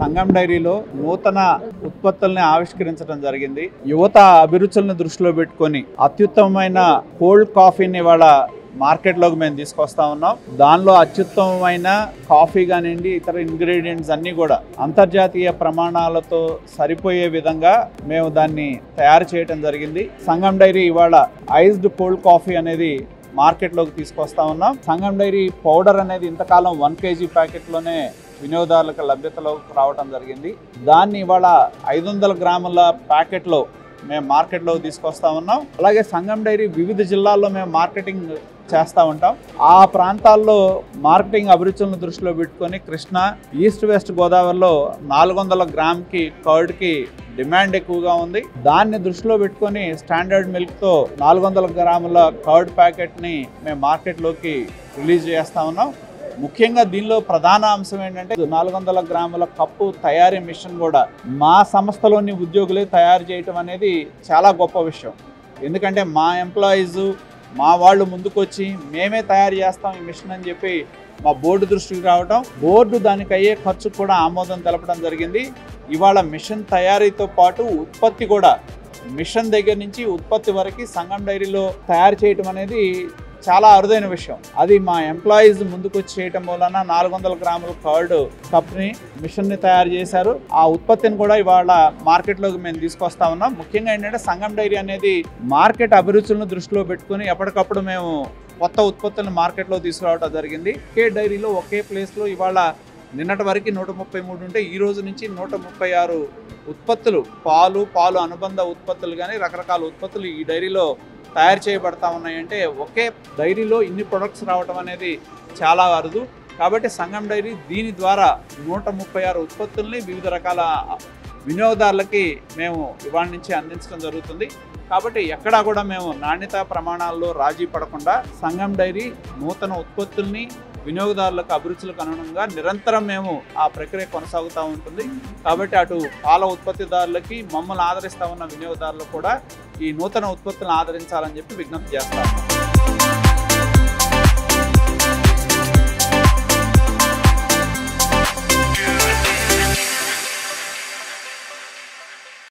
సంగం డైరీలో నూతన ఉత్పత్తుల్ని ఆవిష్కరించడం జరిగింది యువత అభిరుచులను దృష్టిలో పెట్టుకొని అత్యుత్తమమైన కోల్డ్ కాఫీని ఇవాళ మార్కెట్లోకి మేము తీసుకొస్తా ఉన్నాం దానిలో అత్యుత్తమమైన కాఫీ కానివ్వండి ఇతర ఇంగ్రీడియంట్స్ అన్నీ కూడా అంతర్జాతీయ ప్రమాణాలతో సరిపోయే విధంగా మేము దాన్ని తయారు చేయడం జరిగింది సంగం డైరీ ఇవాళ ఐజ్డ్ కోల్డ్ కాఫీ అనేది మార్కెట్లోకి తీసుకొస్తా ఉన్నాం సంగం డైరీ పౌడర్ అనేది ఇంతకాలం వన్ కేజీ ప్యాకెట్లోనే వినియోగదారులకు లభ్యతలోకి రావడం జరిగింది దాన్ని ఇవాళ ఐదు వందల గ్రాముల ప్యాకెట్లో మేము మార్కెట్లోకి తీసుకొస్తా ఉన్నాం అలాగే సంగం డైరీ వివిధ జిల్లాల్లో మేము మార్కెటింగ్ చేస్తూ ఉంటాం ఆ ప్రాంతాల్లో మార్కెటింగ్ అభిరుచులను దృష్టిలో పెట్టుకొని కృష్ణా ఈస్ట్ వెస్ట్ గోదావరిలో నాలుగు వందల గ్రామ్కి కర్డ్కి డిమాండ్ ఎక్కువగా ఉంది దాన్ని దృష్టిలో పెట్టుకొని స్టాండర్డ్ మిల్క్తో నాలుగు వందల గ్రాముల కర్డ్ ప్యాకెట్ని మేము మార్కెట్లోకి రిలీజ్ చేస్తా ఉన్నాం ముఖ్యంగా దీనిలో ప్రధాన అంశం ఏంటంటే నాలుగు వందల గ్రాముల కప్పు తయారీ మిషన్ కూడా మా సంస్థలోని ఉద్యోగులే తయారు చేయటం అనేది చాలా గొప్ప విషయం ఎందుకంటే మా ఎంప్లాయీస్ మా వాళ్ళు ముందుకొచ్చి మేమే తయారు చేస్తాం ఈ మిషన్ అని చెప్పి మా బోర్డు దృష్టికి రావటం బోర్డు దానికి అయ్యే ఖర్చు కూడా ఆమోదం తెలపడం జరిగింది ఇవాళ మిషన్ తయారీతో పాటు ఉత్పత్తి కూడా మిషన్ దగ్గర నుంచి ఉత్పత్తి వరకు సంగం డైరీలో తయారు చేయటం అనేది చాలా అరుదైన విషయం అది మా ఎంప్లాయీస్ ముందుకు వచ్చి చేయటం వలన నాలుగు వందల గ్రాముల కర్డ్ కప్ని మిషన్ని తయారు చేశారు ఆ ఉత్పత్తిని కూడా ఇవాళ మార్కెట్లోకి మేము తీసుకొస్తా ఉన్నాం ముఖ్యంగా ఏంటంటే సంగం డైరీ అనేది మార్కెట్ అభిరుచులను దృష్టిలో పెట్టుకుని ఎప్పటికప్పుడు మేము కొత్త ఉత్పత్తులను మార్కెట్లో తీసుకురావడం జరిగింది ఒకే డైరీలో ఒకే ప్లేస్లో ఇవాళ నిన్నటి వరకు నూట ముప్పై మూడు ఉంటే ఈ రోజు నుంచి నూట ముప్పై ఆరు ఉత్పత్తులు పాలు పాలు అనుబంధ ఉత్పత్తులు కానీ రకరకాల ఉత్పత్తులు ఈ డైరీలో తయారు చేయబడతా ఉన్నాయంటే ఒకే డైరీలో ఇన్ని ప్రొడక్ట్స్ రావడం అనేది చాలా అరుదు కాబట్టి సంగం డైరీ దీని ద్వారా నూట ముప్పై ఆరు ఉత్పత్తుల్ని వివిధ రకాల వినియోగదారులకి మేము ఇవాళ నుంచి అందించడం జరుగుతుంది కాబట్టి ఎక్కడా కూడా మేము నాణ్యతా ప్రమాణాల్లో రాజీ పడకుండా సంగం డైరీ నూతన ఉత్పత్తుల్ని వినియోగదారులకు అభిరుచులకు అనుగుణంగా నిరంతరం మేము ఆ ప్రక్రియ కొనసాగుతూ ఉంటుంది కాబట్టి అటు పాల ఉత్పత్తిదారులకి మమ్మల్ని ఆదరిస్తూ ఉన్న వినియోగదారులకు కూడా ఈ నూతన ఉత్పత్తులను ఆదరించాలని చెప్పి విజ్ఞప్తి చేస్తాం